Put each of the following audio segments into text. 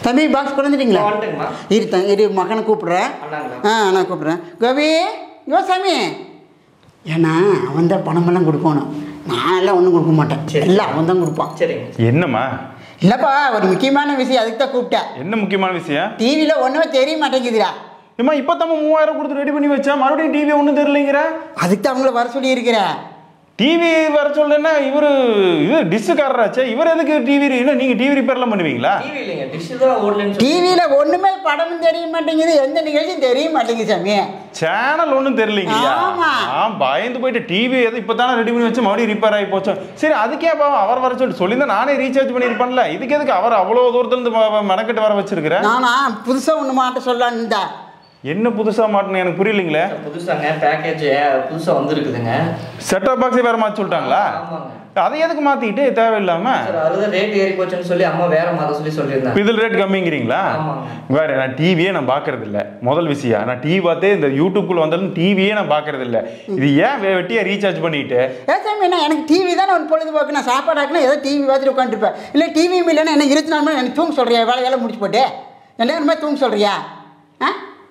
தம்பி பாக்ஸ் கொண்டு வந்துட்டீங்களா வந்துட்டுங்கம்மா இரு த இரு மகனை கூப்பிடுறேன் அண்ணாங்களா ஆ நான் கூப்பிட்றேன் கோபி யோ சாமி ஏன்னா அவன் தான் பணமெல்லாம் கொடுக்கணும் நான் எல்லாம் ஒன்றும் கொடுக்க மாட்டேன் சரி. இல்லை அவன் தான் கொடுப்பான் சரிங்க என்னம்மா இல்லைப்பா ஒரு முக்கியமான விஷயம் அதுக்கு தான் கூப்பிட்டேன் என்ன முக்கியமான விஷயம் டிவியில் ஒன்றுமே தெரிய மாட்டேங்குதுடா ஏம்மா இப்போ தான் மூவாயிரம் கொடுத்து ரெடி பண்ணி வச்சா மறுபடியும் டிவி ஒன்றும் தெரியலைங்கிற அதுக்கு தான் அவங்கள வர சொல்லி இருக்கிறேன் டிவி வர சொல்லுன்னா இவர் இது டிஷ்ஷுக்காரராச்சே இவர் எதுக்கு டிவி இல்லை நீங்கள் டிவி ரிப்பேர்லாம் பண்ணுவீங்களா டிவி இல்லைங்க டிஷ் தான் ஓடலன்னு சொல்லி டிவியில் ஒன்றுமே படமும் தெரிய மாட்டேங்குது எந்த நிகழ்ச்சியும் தெரிய மாட்டேங்குது சாமி சேனல் ஒன்றும் தெரியலைங்கய்யா ஆமா. ஆ பயந்து போயிட்டு டிவி எது இப்போ தானே ரெடி பண்ணி வச்சு மறுபடியும் ரிப்பேர் ஆகி போச்சோம் சரி அதுக்கே பாவம் அவர் வர சொல்லி சொல்லியிருந்தா நானே ரீசார்ஜ் பண்ணியிருப்பேன்ல இதுக்கு எதுக்கு அவர் அவ்வளோ தூரத்துலேருந்து ம- ம- மெனக்கெட்டு வர வச்சிருக்கிறேன் நானா புதுசாக ஒன்று மாட்ட சொல்லலான்னு இருந்தேன் என்ன புதுசாக மாட்டணும் எனக்கு புரியலைங்களே புதுசாங்க பேக்கேஜ் புதுசா வந்திருக்குதுங்க செட்டாப் பாக்ஸே வேற மாற்றி சொல்லிட்டாங்களா ஆமாங்க அதை எதுக்கு மாற்றிக்கிட்டு தேவையில்லாம சார் அதுதான் ரேட் ஏறி போச்சுன்னு சொல்லி அம்மா வேற மாத்த சொல்லி சொல்லியிருந்தாங்க இதில் ரேட் கம்மிங்கிறீங்களா ஆமாங்க. வேற நான் டிவியே நான் பார்க்கறது இல்ல முதல் விஷயம் நான் டிவி பார்த்தே இந்த யூடியூப்குள்ள வந்தாலும் டிவியே நான் பார்க்கறது இல்ல இது ஏன் வே- வெட்டியா ரீசார்ஜ் பண்ணிட்டு ஏ சாமி என்ன எனக்கு டிவி தானே ஒரு பொழுதுபோக்கு நான் சாப்பாடு ஆக்கினா ஏதோ டிவி பார்த்துட்டு உட்காந்துருப்பேன் இல்லை டிவி இல்லைன்னா என்ன இருபத்தி நாலு மணி எனக்கு தூங்க சொல்கிறியா வேலையெல்லாம் முடிச்சு போட்டு என்ன மாதிரி தூங்க சொல்கிறியா ஆ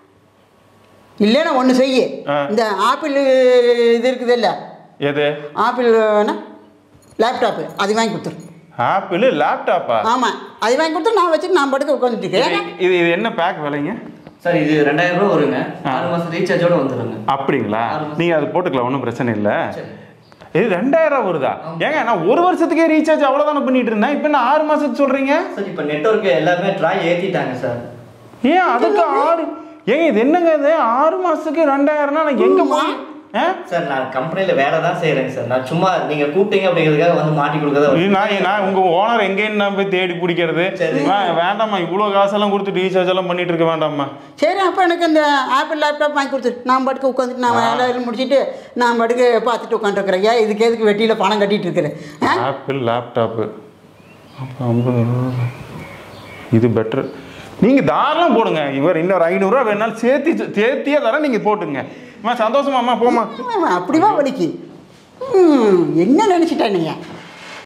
இல்லைன்னா ஒன்று செய்யு ஆ. இந்த ஆப்பிள் இது இருக்குது இல்லை எது ஆப்பிள் என்ன லேப்டாப்பு அது வாங்கி கொடுத்துரு ஆப்பிள் லேப்டாப்பா ஆமாம் அது வாங்கி கொடுத்து நான் வச்சுட்டு நான் படுக்க உட்காந்துட்டு இருக்கேன் இது இது என்ன பேக் விலைங்க சார் இது ரெண்டாயிரம் ரூபா வருங்க ஆறு மாசம் ரீசார்ஜோட வந்துருங்க அப்படிங்களா நீங்க அது போட்டுக்கலாம் ஒன்றும் பிரச்சனை இல்ல சரி. இது ரெண்டாயிரம் ரூபா வருதா ஏங்க நான் ஒரு வருஷத்துக்கே ரீசார்ஜ் அவ்வளோதானே பண்ணிட்டு இருந்தேன் இப்போ என்ன ஆறு மாசத்துக்கு சொல்றீங்க சார் இப்போ நெட்ஒர்க் எல்லாமே ட்ராய் ஏத்திட்டாங்க சார் ஏன் அதுக்கு ஆறு ஏங்க இது என்னங்க இது ஆறு மாசத்துக்கு ரெண்டாயிரம்னா நான் எங்க போய் ஆ? சார் நான் கம்பெனில வேலை தான் செய்றேங்க சார் நான் சும்மா நீங்க கூப்பிட்டீங்க அப்படிங்கிறதுக்காக வந்து மாட்டி கொடுக்கறத இது நான் நான் உங்க ஓனர் எங்கேன்னு நான் போய் தேடி பிடிக்கிறது சரி. வே- வேண்டாம்மா இவ்வளோ காசெல்லாம் கொடுத்து ரீசார்ஜ் எல்லாம் பண்ணிட்டு இருக்க வேண்டாம்மா சரி அப்போ எனக்கு இந்த ஆப்பிள் லேப்டாப் வாங்கி கொடுத்துரு நான் பாட்டுக்கு உட்காந்துட்டு நான் வேலை முடிச்சுட்டு நான் பாட்டுக்கு பார்த்துட்டு உட்காந்துருக்குறேன் ஏன் இதுக்கு எதுக்கு வெட்டியில் பணம் கட்டிட்டு இருக்கிறேன் ஆ ஆப்பிள் லேப்டாப்பு அப்போ ஐம்பது ரூபா. இது பெட்டர் நீங்கள் தாராளம் போடுங்க இவர் இன்னொரு ஐநூறுரூவா வேணாலும் சேர்த்தி சேர்த்தியே தரேன் நீங்கள் போட்டுங்க அம்மா சந்தோஷமா அம்மா போம்மா அவன் அப்படிவா வலிக்கு ம், என்ன நினச்சிட்டா நீங்க